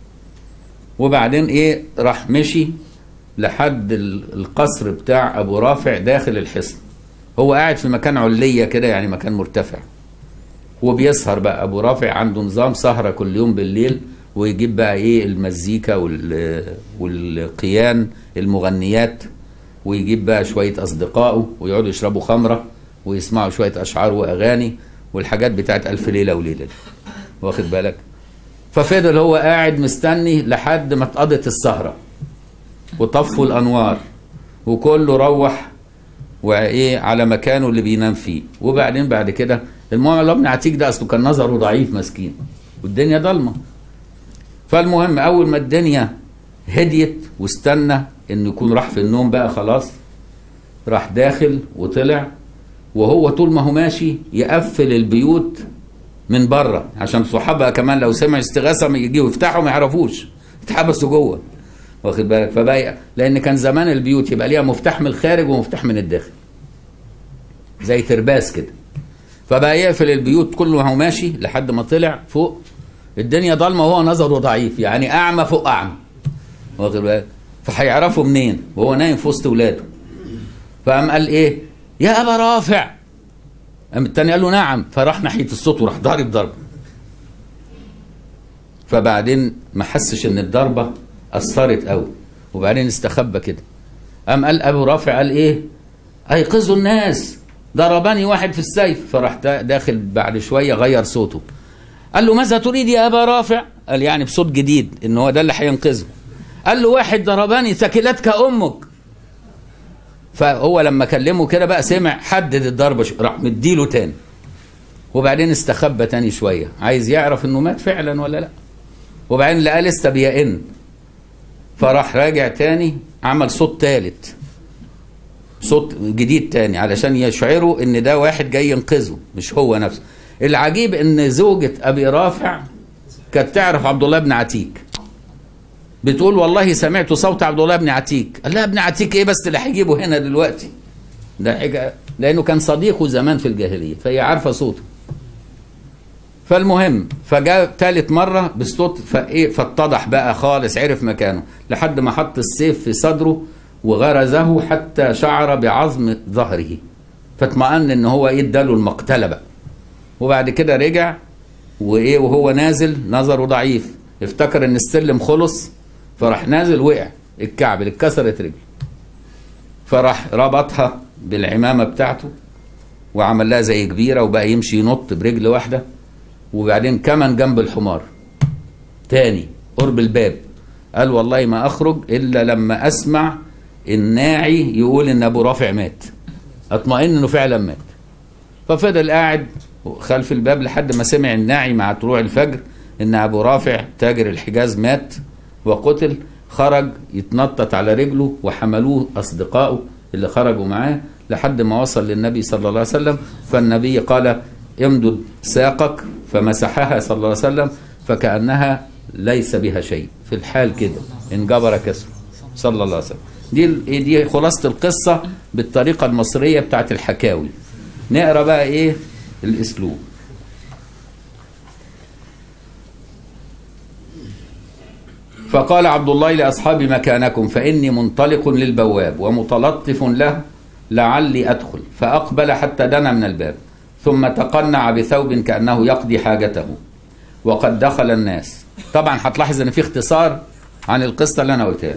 وبعدين ايه راح مشي لحد القصر بتاع ابو رافع داخل الحصن هو قاعد في مكان علية كده يعني مكان مرتفع وبيسهر بقى ابو رافع عنده نظام سهرة كل يوم بالليل ويجيب بقى ايه المزيكا وال والقيان المغنيات ويجيب بقى شوية اصدقائه ويقعدوا يشربوا خمرة ويسمعوا شوية اشعار واغاني والحاجات بتاعت ألف ليلة وليلة دي واخد بالك ففضل هو قاعد مستني لحد ما اتقضت السهرة وطفوا الأنوار وكله روح وايه على مكانه اللي بينام فيه وبعدين بعد كده المهم الله ابن عتيق ده اصله كان نظره ضعيف مسكين والدنيا ضلمه فالمهم اول ما الدنيا هديت واستنى انه يكون راح في النوم بقى خلاص راح داخل وطلع وهو طول ما هو ماشي يقفل البيوت من بره عشان صحابها كمان لو سمع استغاثه ما يجوا يفتحوا ما يعرفوش يتحبسوا جوه واخد بالك فبقى لان كان زمان البيوت يبقى ليها مفتاح من الخارج ومفتاح من الداخل زي ترباس كده فبقى يقفل البيوت كله وهو ماشي لحد ما طلع فوق الدنيا ضلمه وهو نظره ضعيف يعني اعمى فوق اعمى واخد بالك فهيعرفوا منين وهو نايم في وسط ولاده فقام قال ايه يا ابا رافع قام التاني قال له نعم فراح ناحيه الصوت وراح ضارب ضربه فبعدين ما حسش ان الضربه اثرت قوي وبعدين استخبى كده قام قال ابو رافع قال ايه ايقظوا الناس ضربني واحد في السيف فراح داخل بعد شويه غير صوته قال له ماذا تريد يا ابا رافع قال يعني بصوت جديد ان هو ده اللي هينقذه قال له واحد ضربني ثكلتك امك فهو لما كلمه كده بقى سمع حدد الضربه راح مديله تاني وبعدين استخبى تاني شويه عايز يعرف انه مات فعلا ولا لا وبعدين لقاه لسه بيئن فراح راجع تاني عمل صوت تالت صوت جديد تاني علشان يشعروا ان ده واحد جاي ينقذه مش هو نفسه العجيب ان زوجة ابي رافع كانت تعرف عبد الله بن عتيك بتقول والله سمعت صوت عبد الله بن عتيك قال لها ابن عتيك ايه بس اللي هيجيبه هنا دلوقتي ده حاجة لانه كان صديقه زمان في الجاهليه فهي عارفه صوته فالمهم فجاء ثالث مرة بالصوت فايه فاتضح بقى خالص عرف مكانه لحد ما حط السيف في صدره وغرزه حتى شعر بعظم ظهره فاطمأن ان هو ايه اداله المقتله بقى وبعد كده رجع وايه وهو نازل نظره ضعيف افتكر ان السلم خلص فراح نازل وقع الكعب اللي اتكسرت رجله فراح ربطها بالعمامه بتاعته وعمل لها زي كبيره وبقى يمشي ينط برجل واحده وبعدين كمان جنب الحمار تاني قرب الباب قال والله ما اخرج الا لما اسمع الناعي يقول ان ابو رافع مات اطمئن انه فعلا مات ففضل قاعد خلف الباب لحد ما سمع الناعي مع طلوع الفجر ان ابو رافع تاجر الحجاز مات وقتل خرج يتنطط على رجله وحملوه اصدقائه اللي خرجوا معاه لحد ما وصل للنبي صلى الله عليه وسلم فالنبي قال امدد ساقك فمسحها صلى الله عليه وسلم فكأنها ليس بها شيء في الحال كده انجبر كسره صلى الله عليه وسلم دي دي خلاصة القصة بالطريقة المصرية بتاعت الحكاوي نقرا بقى ايه الاسلوب فقال عبد الله لاصحاب مكانكم فاني منطلق للبواب ومتلطف له لعلي ادخل فاقبل حتى دنا من الباب ثم تقنع بثوب كانه يقضي حاجته وقد دخل الناس طبعا هتلاحظ ان في اختصار عن القصه اللي انا قلتها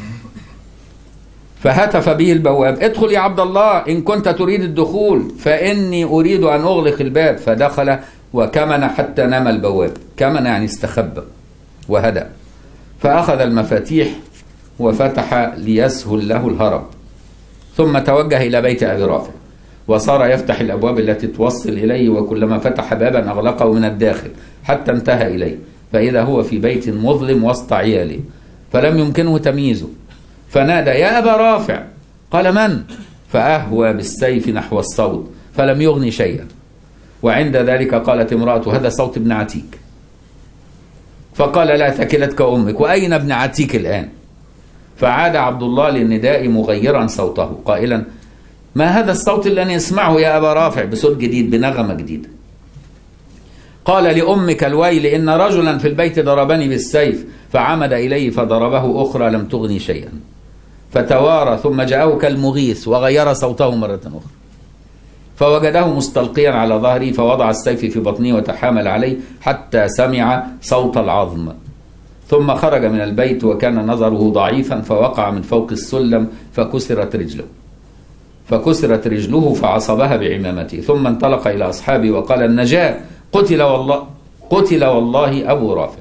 فهتف به البواب ادخل يا عبد الله ان كنت تريد الدخول فاني اريد ان اغلق الباب فدخل وكمن حتى نام البواب كمن يعني استخبى وهدأ فأخذ المفاتيح وفتح ليسهل له الهرب ثم توجه إلى بيت أبي رافع وصار يفتح الأبواب التي توصل إليه وكلما فتح بابا أغلقه من الداخل حتى انتهى إليه فإذا هو في بيت مظلم وسط عياله فلم يمكنه تمييزه فنادى يا أبا رافع قال من فأهوى بالسيف نحو الصوت فلم يغني شيئا وعند ذلك قالت امرأة هذا صوت ابن عتيك فقال لا ثكلتك أمك وأين ابن عتيك الآن فعاد عبد الله للنداء مغيرا صوته قائلا ما هذا الصوت الذي اسمعه يا أبا رافع بصوت جديد بنغمة جديدة قال لأمك الويل إن رجلا في البيت ضربني بالسيف فعمد إليه فضربه أخرى لم تغني شيئا فتوارى ثم جاءه كالمغيث وغير صوته مرة أخرى فوجده مستلقيا على ظهره فوضع السيف في بطنه وتحامل عليه حتى سمع صوت العظم ثم خرج من البيت وكان نظره ضعيفا فوقع من فوق السلم فكسرت رجله فكسرت رجله فعصبها بعمامته ثم انطلق إلى أصحابه وقال النجاة قتل والله قتل والله أبو رافع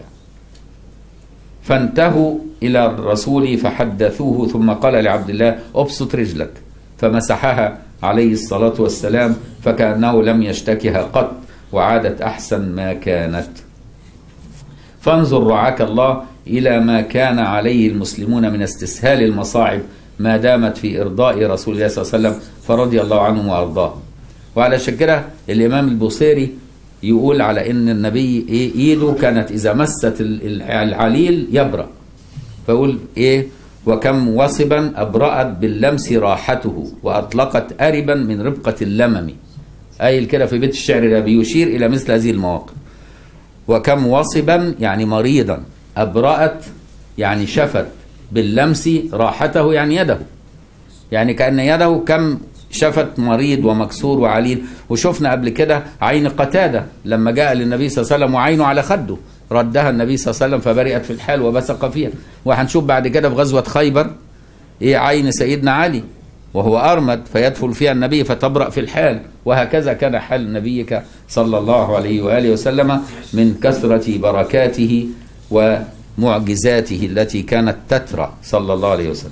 فانتهوا إلى الرسول فحدثوه ثم قال لعبد الله أبسط رجلك فمسحها عليه الصلاة والسلام فكأنه لم يشتكها قط وعادت أحسن ما كانت فانظر رعاك الله إلى ما كان عليه المسلمون من استسهال المصاعب ما دامت في إرضاء رسول الله صلى الله عليه وسلم فرضي الله عنهم وأرضاهم وعلى كده الإمام البوصيري يقول على ان النبي ايه ايده كانت اذا مست العليل يبرأ فيقول ايه وكم وصبا ابرأت باللمس راحته واطلقت اربا من ربقة اللمم قايل كده في بيت الشعر ده بيشير الى مثل هذه المواقف وكم وصبا يعني مريضا ابرأت يعني شفت باللمس راحته يعني يده يعني كأن يده كم شفت مريض ومكسور وعليل وشفنا قبل كده عين قتادة لما جاء للنبي صلى الله عليه وسلم وعينه على خده ردها النبي صلى الله عليه وسلم فبرئت في الحال وبصق فيها وهنشوف بعد كده في غزوة خيبر ايه عين سيدنا علي وهو أرمد فيدخل فيها النبي فتبرأ في الحال وهكذا كان حال نبيك صلى الله عليه وآله وسلم من كثرة بركاته ومعجزاته التي كانت تترى صلى الله عليه وسلم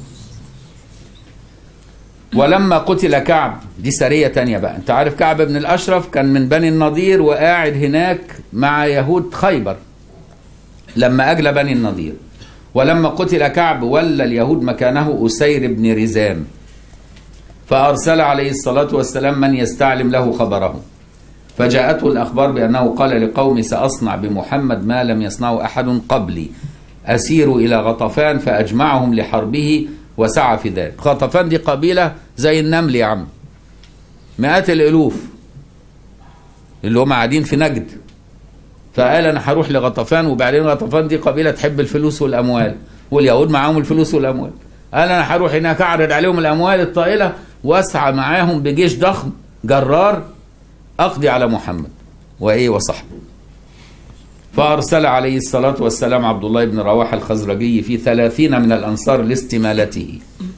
ولما قتل كعب دي سرية تانية بقى انت عارف كعب بن الأشرف كان من بني النضير وقاعد هناك مع يهود خيبر لما أجلى بني النضير ولما قتل كعب ولى اليهود مكانه أسير بن رزام فأرسل عليه الصلاة والسلام من يستعلم له خبره فجاءته الأخبار بأنه قال لقومي سأصنع بمحمد ما لم يصنعه أحد قبلي أسير إلى غطفان فأجمعهم لحربه وسعى في ذلك غطفان دي قبيلة زي النمل يا عم مئات الألوف اللي هم قاعدين في نجد فقال أنا هروح لغطفان وبعدين غطفان دي قبيلة تحب الفلوس والأموال واليهود معاهم الفلوس والأموال قال أنا هروح هناك أعرض عليهم الأموال الطائلة وأسعى معاهم بجيش ضخم جرار أقضي على محمد وإيه وصحبه فأرسل عليه الصلاة والسلام عبد الله بن رواحة الخزرجي في ثلاثين من الأنصار لاستمالته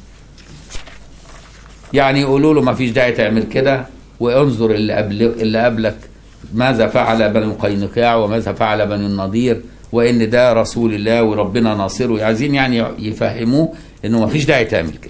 يعني يقولوا له ما فيش داعي تعمل كده وانظر اللي, قبل اللي قبلك ماذا فعل بنو قينقاع وماذا فعل بنو النضير وان ده رسول الله وربنا ناصره عايزين يعني يفهموه انه ما فيش داعي تعمل كده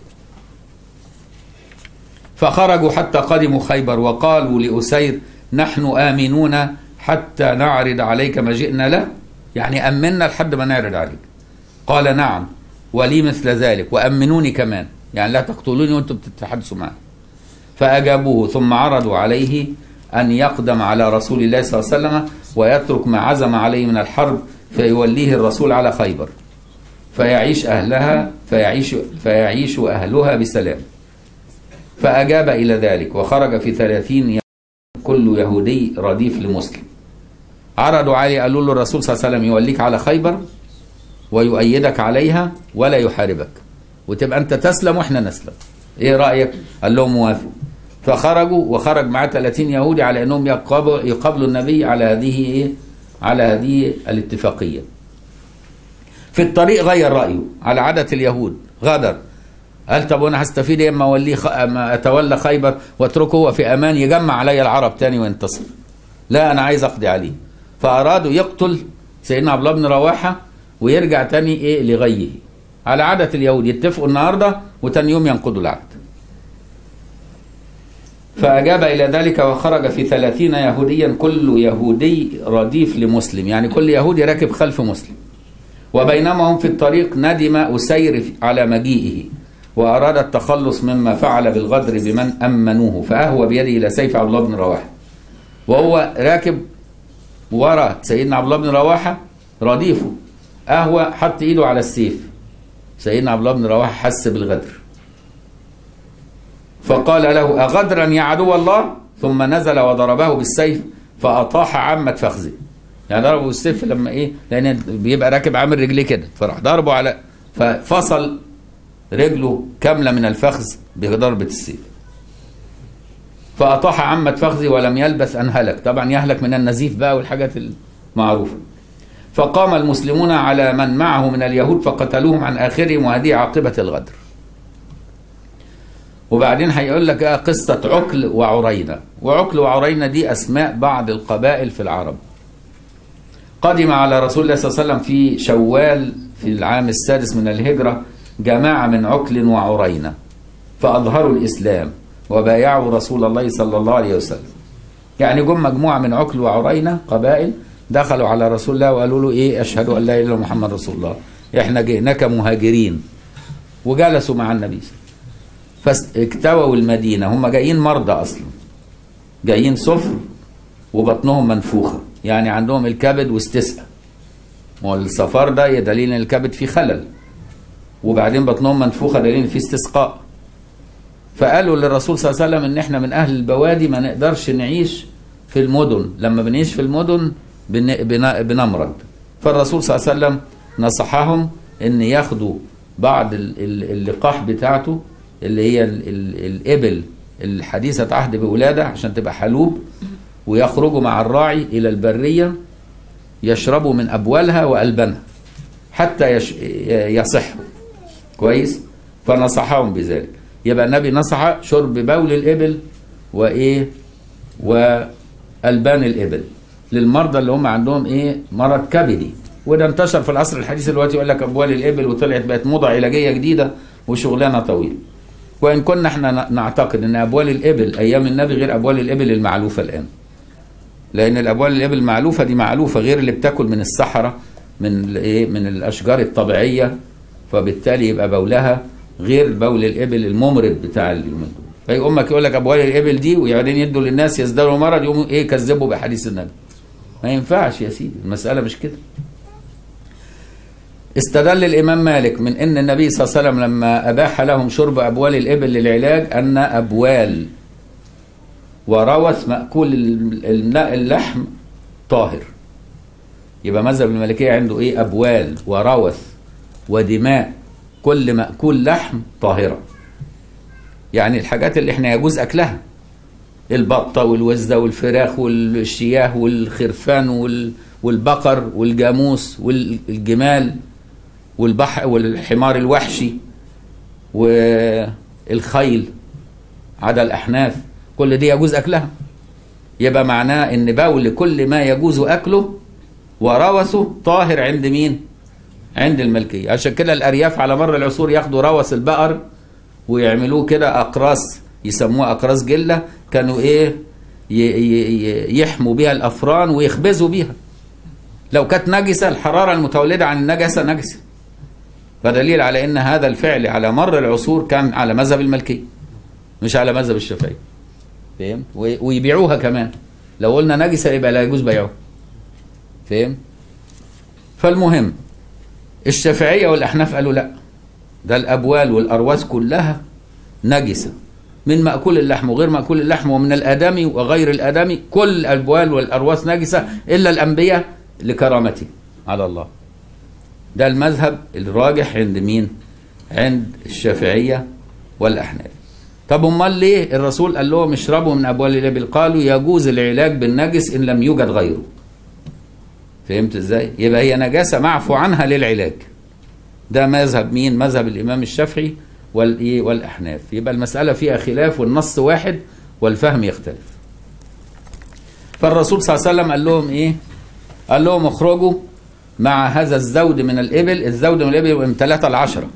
فخرجوا حتى قدموا خيبر وقالوا لأسير نحن آمنون حتى نعرض عليك ما جئنا له يعني أمنا لحد ما نعرض عليك قال نعم ولي مثل ذلك وأمنوني كمان يعني لا تقتلوني وانتم بتتحدثوا معي فأجابوه ثم عرضوا عليه أن يقدم على رسول الله صلى الله عليه وسلم ويترك ما عزم عليه من الحرب فيوليه الرسول على خيبر فيعيش أهلها فيعيش, فيعيش أهلها بسلام فأجاب إلى ذلك وخرج في ثلاثين كل يهودي رديف لمسلم عرضوا عليه قالوا له الرسول صلى الله عليه وسلم يوليك على خيبر ويؤيدك عليها ولا يحاربك وتبقى انت تسلم واحنا نسلم ايه رايك قال لهم موافق فخرجوا وخرج معاه 30 يهودي على انهم يقابلوا, يقابلوا النبي على هذه ايه على هذه الاتفاقيه في الطريق غير رايه على عاده اليهود غدر قال طب وانا هستفيد ايه اما اوليه خ... اما اتولى خيبر واتركه هو في امان يجمع علي العرب تاني وينتصر لا انا عايز اقضي عليه فارادوا يقتل سيدنا عبد الله بن رواحه ويرجع تاني ايه لغيه على عاده اليهود يتفقوا النهارده وتاني يوم ينقضوا العهد فأجاب إلى ذلك وخرج في ثلاثين يهوديا كل يهودي رديف لمسلم يعني كل يهودي راكب خلف مسلم وبينما هم في الطريق ندم أسير على مجيئه وأراد التخلص مما فعل بالغدر بمن أمنوه فأهوى بيده إلى سيف عبد الله بن رواحة وهو راكب ورا سيدنا عبد الله بن رواحة رديفه أهوى حط إيده على السيف سيدنا عبد الله بن رواحة حس بالغدر فقال له أغدرا يا عدو الله ثم نزل وضربه بالسيف فأطاح عامة فخذه يعني ضربه بالسيف لما إيه لأن بيبقى راكب عامل رجليه كده فراح ضربه على ففصل رجله كاملة من الفخذ بضربة السيف فأطاح عامة فخذي ولم يلبث أن هلك طبعا يهلك من النزيف بقى والحاجات المعروفة فقام المسلمون على من معه من اليهود فقتلوهم عن آخرهم وهذه عاقبة الغدر وبعدين هيقول لك آه قصة عكل وعرينة وعكل وعرينة دي أسماء بعض القبائل في العرب قدم على رسول الله صلى الله عليه وسلم في شوال في العام السادس من الهجرة جماعة من عكل وعرينة فأظهروا الإسلام وبايعوا رسول الله صلى الله عليه وسلم يعني جم مجموعة من عكل وعرينة قبائل دخلوا على رسول الله وقالوا له إيه أشهد أن لا إله إلا الله محمد رسول الله إحنا جئناك مهاجرين وجلسوا مع النبي فاكتووا المدينة هم جايين مرضى أصلا جايين صفر وبطنهم منفوخة يعني عندهم الكبد واستسقى والسفر ده دليل ان الكبد فيه خلل وبعدين بطنهم منفوخة دليل ان فيه استسقاء فقالوا للرسول صلى الله عليه وسلم ان احنا من اهل البوادي ما نقدرش نعيش في المدن لما بنعيش في المدن بن بن بنمرض فالرسول صلى الله عليه وسلم نصحهم ان ياخدوا بعض اللقاح بتاعته اللي هي ال ال الابل الحديثة عهد بولادة عشان تبقى حلوب ويخرجوا مع الراعي إلى البرية يشربوا من أبوالها وألبانها حتى يش يصحوا كويس فنصحهم بذلك يبقى النبي نصح شرب بول الإبل وإيه وألبان الإبل للمرضى اللي هم عندهم إيه مرض كبدي وده انتشر في العصر الحديث دلوقتي يقول لك أبوال الإبل وطلعت بقت موضة علاجية جديدة وشغلانة طويلة وإن كنا احنا نعتقد أن أبوال الإبل أيام النبي غير أبوال الإبل المعلوفة الآن لان الابوال الابل المعلوفه دي معلوفه غير اللي بتاكل من الصحراء من ايه من الاشجار الطبيعيه فبالتالي يبقى بولها غير بول الابل الممرض بتاع اليومين دول فيجي امك يقول لك ابوال الابل دي وبعدين يدوا للناس يزدادوا مرض يقوموا ايه كذبوا بحديث النبي ما ينفعش يا سيدي المساله مش كده استدل الامام مالك من ان النبي صلى الله عليه وسلم لما اباح لهم شرب ابوال الابل للعلاج ان ابوال وروث مأكول اللحم طاهر يبقى مذهب المالكية عنده ايه أبوال وروث ودماء كل مأكول لحم طاهرة يعني الحاجات اللي احنا يجوز أكلها البطة والوزة والفراخ والشياه والخرفان والبقر والجاموس والجمال والبحر والحمار الوحشي والخيل عدا الأحناف كل دي يجوز أكلها يبقى معناه إن بول كل ما يجوز أكله وروثه طاهر عند مين؟ عند الملكية عشان كده الأرياف على مر العصور ياخدوا روث البقر ويعملوه كده أقراص يسموها أقراص جلة كانوا إيه يحموا بيها الأفران ويخبزوا بيها لو كانت نجسة الحرارة المتولدة عن النجسة نجسة فدليل على أن هذا الفعل على مر العصور كان على مذهب الملكية مش على مذهب الشافعي فاهم ويبيعوها كمان لو قلنا نجسة يبقى لا يجوز بيعها فاهم فالمهم الشافعية والأحناف قالوا لا ده الأبوال والأرواس كلها نجسة من مأكول اللحم وغير مأكول اللحم ومن الآدمي وغير الآدمي كل الأبوال والأرواس نجسة إلا الأنبياء لكرامته على الله ده المذهب الراجح عند مين عند الشافعية والأحناف طب امال ليه الرسول قال لهم اشربوا من ابوال الابل قالوا يجوز العلاج بالنجس ان لم يوجد غيره فهمت ازاي يبقى هي نجاسه معفو عنها للعلاج ده مذهب مين مذهب الامام الشافعي والايه والاحناف يبقى المساله فيها خلاف والنص واحد والفهم يختلف فالرسول صلى الله عليه وسلم قال لهم ايه قال لهم اخرجوا مع هذا الزود من الابل الزود من الابل من ثلاثة لعشرة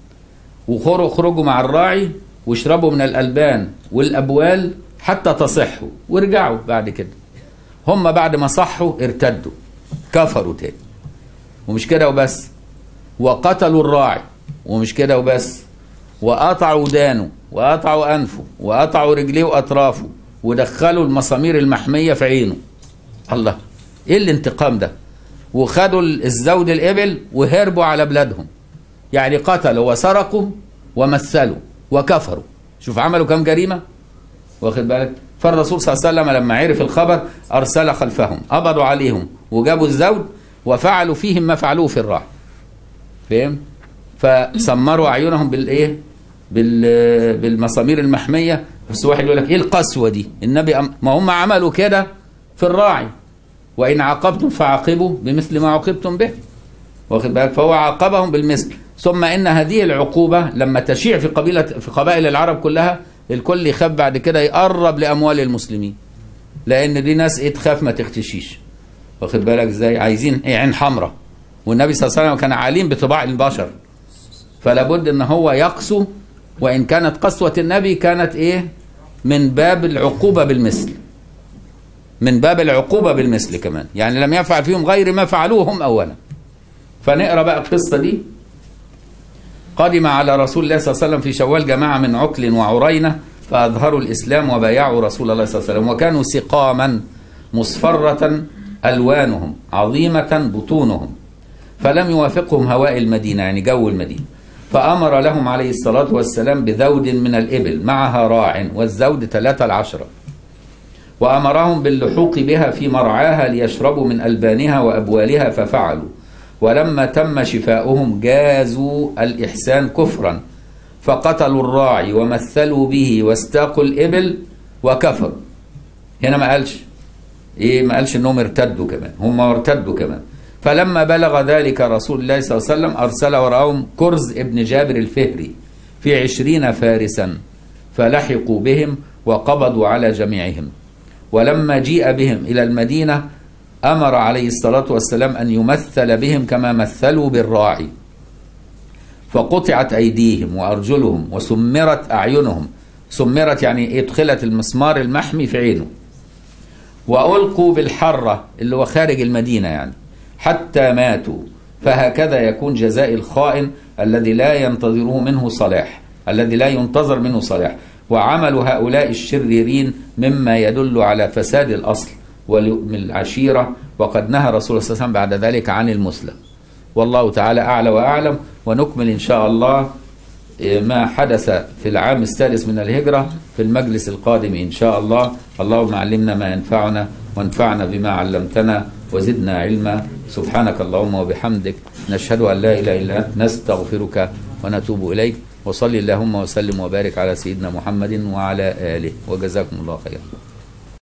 واخرجوا مع الراعي واشربوا من الألبان والأبوال حتى تصحوا وارجعوا بعد كده هم بعد ما صحوا ارتدوا كفروا تاني ومش كده وبس وقتلوا الراعي ومش كده وبس وقطعوا ودانه وقطعوا أنفه وقطعوا رجليه وأطرافه ودخلوا المسامير المحمية في عينه الله ايه الانتقام ده وخدوا الزود الإبل وهربوا على بلادهم يعني قتلوا وسرقوا ومثلوا وكفروا شوف عملوا كم جريمة واخد بالك فالرسول صلى الله عليه وسلم لما عرف الخبر أرسل خلفهم قبضوا عليهم وجابوا الزود وفعلوا فيهم ما فعلوه في الراحة فهم فسمروا أعينهم بالإيه بال بالمسامير المحمية بس واحد يقول لك إيه القسوة دي النبي أم... ما هم عملوا كده في الراعي وإن عاقبتم فعاقبوا بمثل ما عوقبتم به واخد بالك فهو عاقبهم بالمثل ثم ان هذه العقوبه لما تشيع في قبيله في قبائل العرب كلها الكل يخاف بعد كده يقرب لاموال المسلمين لان دي ناس ايه تخاف ما تختشيش واخد بالك ازاي عايزين ايه عين حمراء والنبي صلى الله عليه وسلم كان عليم بطباع البشر فلا بد ان هو يقسو وان كانت قسوه النبي كانت ايه من باب العقوبه بالمثل من باب العقوبه بالمثل كمان يعني لم يفعل فيهم غير ما فعلوه هم اولا فنقرا بقى القصه دي قدم على رسول الله صلى الله عليه وسلم في شوال جماعه من عكل وعرينه فاظهروا الاسلام وبايعوا رسول الله صلى الله عليه وسلم وكانوا سقاما مصفره الوانهم عظيمه بطونهم فلم يوافقهم هواء المدينه يعني جو المدينه فامر لهم عليه الصلاه والسلام بذود من الابل معها راع والزود ثلاثه العشره وامرهم باللحوق بها في مرعاها ليشربوا من البانها وابوالها ففعلوا ولما تم شفاؤهم جازوا الإحسان كفرا فقتلوا الراعي ومثلوا به واستاقوا الإبل وكفروا هنا ما قالش إيه ما قالش إنهم ارتدوا كمان هم ارتدوا كمان فلما بلغ ذلك رسول الله صلى الله عليه وسلم أرسل وراءهم كرز ابن جابر الفهري في عشرين فارسا فلحقوا بهم وقبضوا على جميعهم ولما جيء بهم إلى المدينة أمر عليه الصلاة والسلام أن يمثل بهم كما مثلوا بالراعي فقطعت أيديهم وأرجلهم وسمرت أعينهم سمرت يعني ادخلت المسمار المحمي في عينه وألقوا بالحرة اللي هو خارج المدينة يعني حتى ماتوا فهكذا يكون جزاء الخائن الذي لا ينتظره منه صلاح الذي لا ينتظر منه صلاح وعمل هؤلاء الشريرين مما يدل على فساد الأصل ولؤم العشيرة وقد نهى رسول الله صلى الله عليه وسلم بعد ذلك عن المسلم والله تعالى أعلى وأعلم ونكمل إن شاء الله ما حدث في العام السادس من الهجرة في المجلس القادم إن شاء الله اللهم علمنا ما ينفعنا وانفعنا بما علمتنا وزدنا علما سبحانك اللهم وبحمدك نشهد أن لا إله إلا أنت نستغفرك ونتوب إليك وصلي اللهم وسلم وبارك على سيدنا محمد وعلى آله وجزاكم الله خيرا